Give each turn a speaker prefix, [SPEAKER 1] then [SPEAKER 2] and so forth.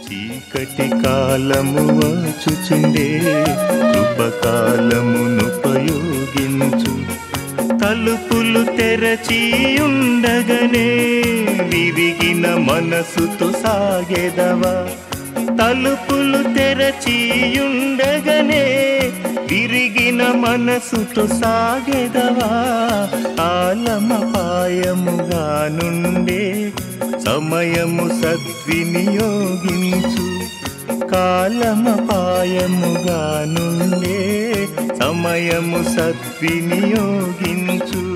[SPEAKER 1] చీకటి కాలము వచ్చుచుండే కృపకాలమునుపయోగించు తలుపులు తెరచి ఉండగనే విరిగిన మనసుతో సాగెదవా తలుపులు తెరచి ఉండగనే విరిగిన మనసుతో సాగెదవా ఆలమపాయముగా నుండే సమయము సద్వినియోగించు కాలమపాయముగా నుండే సమయము సద్వినియోగించు